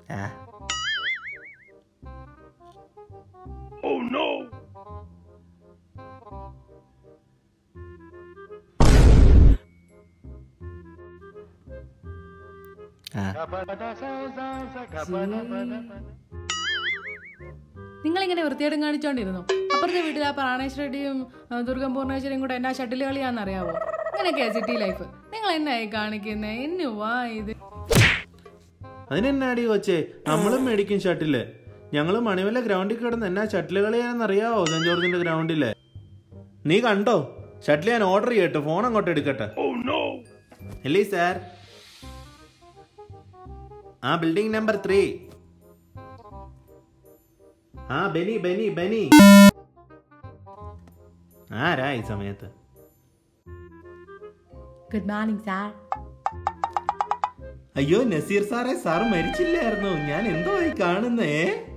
ആ ആ നിങ്ങളിങ്ങനെ വൃത്തിയേടും കാണിച്ചോണ്ടിരുന്നു അപ്പുറത്തെ വീട്ടിൽ ആ പ്രാണേഷ് റെഡ്ഡിയും ആ, ദുർഗം പൂർണ്ണേശ്വരിയും കൂടെ എന്നാ ഷട്ടിൽ കളിയാന്ന് അറിയാവോ അങ്ങനെയൊക്കെയാ സിറ്റി ലൈഫ് നിങ്ങൾ എന്നായി കാണിക്കുന്നേ എന്നു വാ ഇത് അതിനെന്നാടി കൊച്ചേ നമ്മളും മേടിക്കും ഷട്ടില് ഞങ്ങള് മണിവല്ല ഗ്രൗണ്ടിൽ കിടന്ന് എന്നാ ഷട്ടില് കളിയാണെന്നറിയാവോ സെന്റ് ജോർജിന്റെ ഗ്രൗണ്ടില് നീ കണ്ടോ ഷട്ടിൽ ഞാൻ ഓർഡർ ചെയ്യട്ടെ ഫോൺ അങ്ങോട്ട് എടുക്കട്ടെ അല്ലേ സാർ ആ ബിൽഡിംഗ് നമ്പർ ത്രീ ആ ബെനി ബെനി ബെനി ആരാ ഈ സമയത്ത് ഗുഡ് മോർണിംഗ് സാർ അയ്യോ നസീർ സാറേ സാർ മരിച്ചില്ലായിരുന്നു ഞാൻ എന്തോ ഈ കാണുന്നേ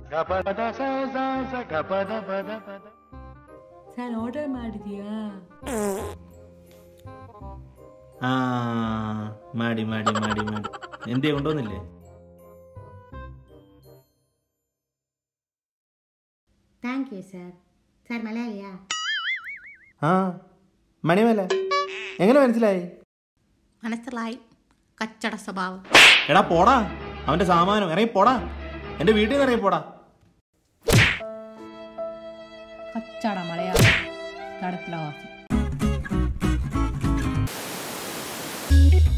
സാർ ഓർഡർ ಮಾಡಿದ್ಯಾ ആ മാടി മാടി മാടി മാടി എന്തേ കൊണ്ടുവന്നില്ലേ താങ്ക് യു സാർ സാർ മലയാളിയാ ആ മണിമല എങ്ങനെ മനസ്സിലായി മനസ്സിലായി കച്ചട സ്വഭാവം എടാ പോടാ അവന്റെ സാമാനം ഇറങ്ങി പോടാ എന്റെ വീട്ടിൽ നിന്ന് ഇറങ്ങി പോടാ കച്ചട മലയാളം കടത്തിലവാസി